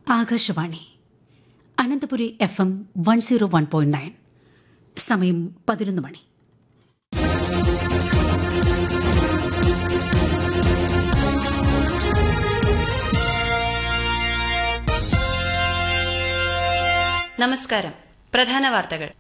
Akashvani Ananthapuri F M one zero one point nine സമയം പതിനൊന്ന് മണി നമസ്കാരം പ്രധാന വാർത്തകൾ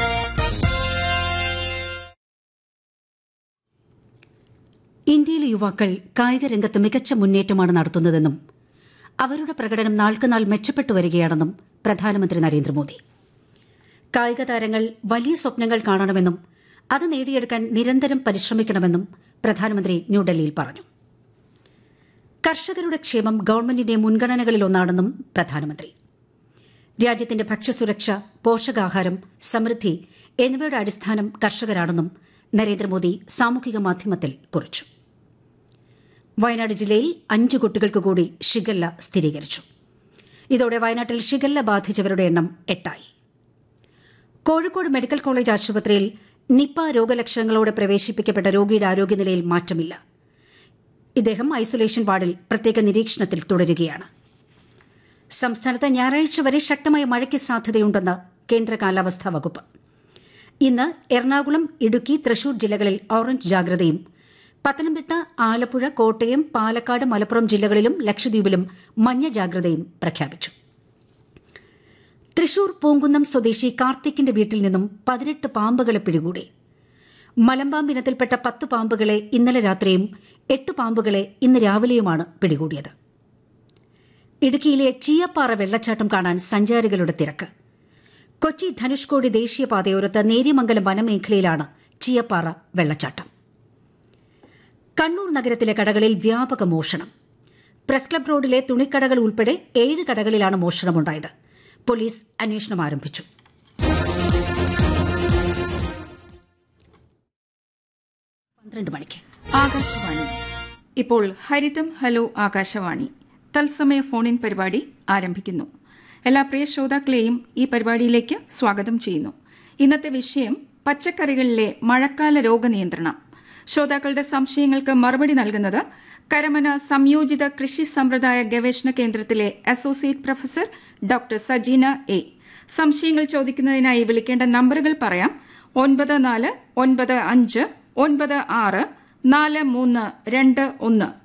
ഇന്ത്യയിലെ യുവാക്കൾ കായിക രംഗത്ത് മികച്ച മുന്നേറ്റമാണ് നടത്തുന്നതെന്നും അവരുടെ പ്രകടനം നാൾക്കുനാൾ മെച്ചപ്പെട്ടു വരികയാണെന്നും പ്രധാനമന്ത്രി നരേന്ദ്രമോദി കായിക താരങ്ങൾ വലിയ സ്വപ്നങ്ങൾ കാണണമെന്നും അത് നേടിയെടുക്കാൻ നിരന്തരം പരിശ്രമിക്കണമെന്നും പ്രധാനമന്ത്രി ന്യൂഡൽഹിയിൽ പറഞ്ഞു കർഷകരുടെ ക്ഷേമം ഗവൺമെന്റിന്റെ മുൻഗണനകളിലൊന്നാണെന്നും പ്രധാനമന്ത്രി രാജ്യത്തിന്റെ ഭക്ഷ്യസുരക്ഷ പോഷകാഹാരം സമൃദ്ധി എന്നിവയുടെ അടിസ്ഥാനം കർഷകരാണെന്നും നരേന്ദ്രമോദി സാമൂഹിക മാധ്യമത്തിൽ കുറിച്ചു വയനാട് ജില്ലയിൽ അഞ്ചു കുട്ടികൾക്ക് കൂടി ഷിഗല്ല സ്ഥിരീകരിച്ചു ഇതോടെ വയനാട്ടിൽ ഷിഗല്ല ബാധിച്ചവരുടെ എണ്ണം എട്ടായി കോഴിക്കോട് മെഡിക്കൽ കോളേജ് ആശുപത്രിയിൽ നിപ്പ രോഗലക്ഷണങ്ങളോടെ പ്രവേശിപ്പിക്കപ്പെട്ട രോഗിയുടെ ആരോഗ്യനിലയിൽ മാറ്റമില്ല ഇദ്ദേഹം ഐസൊലേഷൻ വാർഡിൽ പ്രത്യേക നിരീക്ഷണത്തിൽ തുടരുകയാണ് സംസ്ഥാനത്ത് ഞായറാഴ്ച വരെ ശക്തമായ മഴയ്ക്ക് സാധ്യതയുണ്ടെന്ന് കേന്ദ്ര കാലാവസ്ഥാ വകുപ്പ് ഇന്ന് എറണാകുളം ഇടുക്കി തൃശൂർ ജില്ലകളിൽ ഓറഞ്ച് ജാഗ്രതയും പത്തനംതിട്ട ആലപ്പുഴ കോട്ടയം പാലക്കാട് മലപ്പുറം ജില്ലകളിലും ലക്ഷദ്വീപിലും മഞ്ഞ ജാഗ്രതയും പ്രഖ്യാപിച്ചു തൃശൂർ പൂങ്കുന്നം സ്വദേശി കാർത്തിക്കിന്റെ വീട്ടിൽ നിന്നും പതിനെട്ട് പാമ്പുകളെ പിടികൂടി മലമ്പാമ്പ് ഇനത്തിൽപ്പെട്ട പത്ത് പാമ്പുകളെ ഇന്നലെ രാത്രിയും എട്ട് പാമ്പുകളെ ഇന്ന് രാവിലെയുമാണ് പിടികൂടിയത് ഇടുക്കിയിലെ ചീയപ്പാറ വെള്ളച്ചാട്ടം കാണാൻ സഞ്ചാരികളുടെ തിരക്ക് കൊച്ചി ധനുഷ്കോടി ദേശീയപാതയോരത്ത് നേര്യമംഗലം വനമേഖലയിലാണ് ചീയപ്പാറ വെള്ളച്ചാട്ടം കണ്ണൂർ നഗരത്തിലെ കടകളിൽ വ്യാപക മോഷണം പ്രസ് ക്ലബ് റോഡിലെ തുണിക്കടകൾ ഉൾപ്പെടെ ഏഴ് കടകളിലാണ് മോഷണമുണ്ടായത് പോലീസ് അന്വേഷണം ആരംഭിച്ചു പന്ത്രണ്ട് മണിക്ക് ആകാശവാണി ഇപ്പോൾ ഹരിതം ഹലോ ആകാശവാണി തത്സമയ ഫോണിൻ പരിപാടി ആരംഭിക്കുന്നു എല്ലാ പ്രിയ ശ്രോതാക്കളെയും ഈ പരിപാടിയിലേക്ക് സ്വാഗതം ചെയ്യുന്നു ഇന്നത്തെ വിഷയം പച്ചക്കറികളിലെ മഴക്കാല രോഗനിയന്ത്രണം ശ്രോതാക്കളുടെ സംശയങ്ങൾക്ക് മറുപടി നൽകുന്നത് കരമന സംയോജിത കൃഷി സമ്പ്രദായ ഗവേഷണ കേന്ദ്രത്തിലെ associate professor doctor Sajeena A സംശയങ്ങൾ ചോദിക്കുന്നതിനായി വിളിക്കേണ്ട നമ്പറുകൾ പറയാം ഒൻപത് നാല് ഒൻപത് അഞ്ച് ഒൻപത് ആറ് നാല് മൂന്ന് രണ്ട് ഒന്ന്